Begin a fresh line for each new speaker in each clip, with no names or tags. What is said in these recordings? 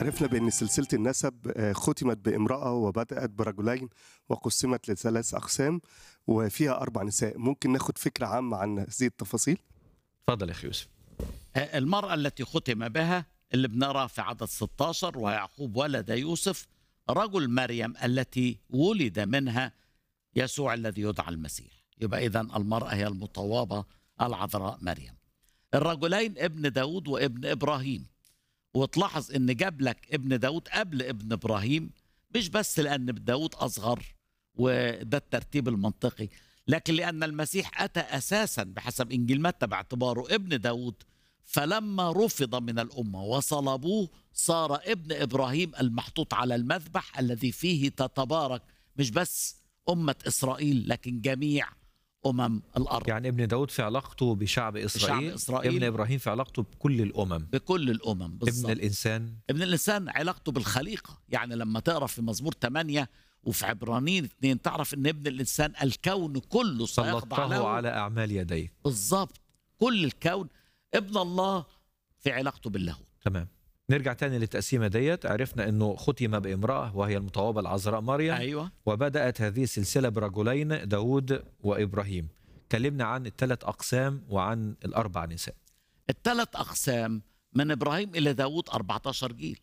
عرفنا بأن سلسلة النسب آه، ختمت بامرأة وبدأت برجلين وقسمت لثلاث أقسام وفيها أربع نساء ممكن ناخد فكرة عامة عن هذه التفاصيل؟
تفضل يا اخي يوسف
المرأة التي ختم بها اللي بنرى في عدد 16 ويعقوب ولد يوسف رجل مريم التي ولد منها يسوع الذي يدعى المسيح يبقى إذا المرأة هي المطوبة العذراء مريم الرجلين ابن داود وابن إبراهيم وتلاحظ ان جاب لك ابن داود قبل ابن ابراهيم مش بس لان داود اصغر وده الترتيب المنطقي لكن لان المسيح اتى اساسا بحسب انجيل متى باعتباره ابن داود فلما رفض من الامه وصلبوه صار ابن ابراهيم المحطوط على المذبح الذي فيه تتبارك مش بس امه اسرائيل لكن جميع امم الارض
يعني ابن داود في علاقته بشعب اسرائيل,
إسرائيل.
ابن ابراهيم في علاقته بكل الامم
بكل الامم بالظبط
ابن الانسان
ابن الانسان علاقته بالخليقه يعني لما تقرا في مزمور 8 وفي عبرانيين 2 تعرف ان ابن الانسان الكون كله سيخضع
سلطه
له
على اعمال يديه
بالظبط كل الكون ابن الله في علاقته باللاهوت
تمام نرجع تاني للتقسيمه ديت عرفنا انه ختم بامراه وهي المطوبه العذراء مريم
ايوه
وبدات هذه السلسله برجلين داود وابراهيم كلمنا عن الثلاث اقسام وعن الاربع نساء
الثلاث اقسام من ابراهيم الى داود 14 جيل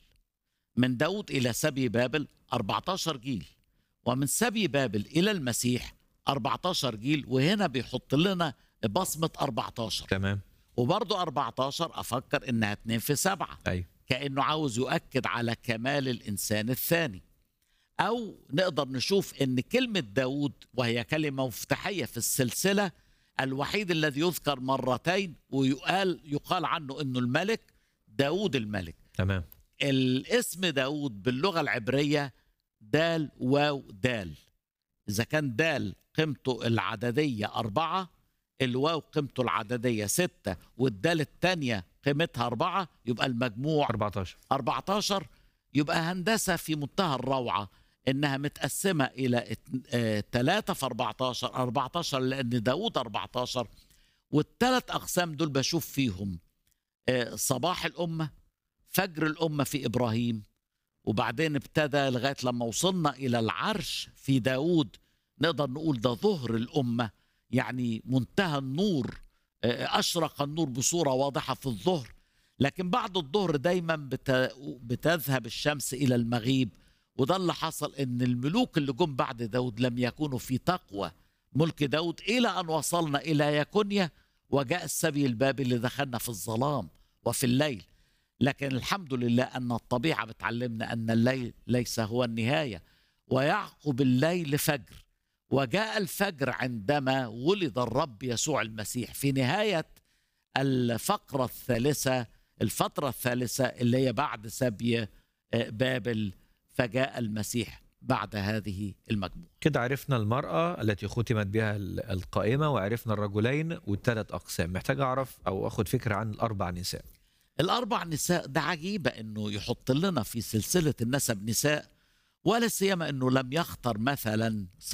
من داود الى سبي بابل 14 جيل ومن سبي بابل الى المسيح 14 جيل وهنا بيحط لنا بصمه 14
تمام
وبرضه 14 افكر انها 2 في 7
ايوه
كانه عاوز يؤكد على كمال الانسان الثاني او نقدر نشوف ان كلمه داود وهي كلمه مفتاحيه في السلسله الوحيد الذي يذكر مرتين ويقال يقال عنه انه الملك داود الملك
تمام
الاسم داود باللغه العبريه دال واو دال اذا كان دال قيمته العدديه أربعة الواو قيمته العدديه ستة والدال الثانيه قيمتها أربعة يبقى المجموع
14
14 يبقى هندسة في منتهى الروعة إنها متقسمة إلى 3 في 14 14 لأن داود 14 والثلاث أقسام دول بشوف فيهم آه، صباح الأمة فجر الأمة في إبراهيم وبعدين ابتدى لغاية لما وصلنا إلى العرش في داود نقدر نقول ده ظهر الأمة يعني منتهى النور آه، أشرق النور بصورة واضحة في الظهر لكن بعد الظهر دايما بت... بتذهب الشمس الى المغيب وده اللي حصل ان الملوك اللي جم بعد داود لم يكونوا في تقوى ملك داود الى ان وصلنا الى يكونيا وجاء السبي البابي اللي دخلنا في الظلام وفي الليل لكن الحمد لله ان الطبيعه بتعلمنا ان الليل ليس هو النهايه ويعقب الليل فجر وجاء الفجر عندما ولد الرب يسوع المسيح في نهايه الفقره الثالثه الفترة الثالثة اللي هي بعد سبي آه، بابل فجاء المسيح بعد هذه المجموعة
كده عرفنا المرأة التي ختمت بها ال- القائمة وعرفنا الرجلين والثلاث أقسام محتاج أعرف أو أخذ فكرة عن الأربع نساء
الأربع نساء ده عجيبة إنه يحط لنا في سلسلة النسب نساء ولا سيما إنه لم يختر مثلا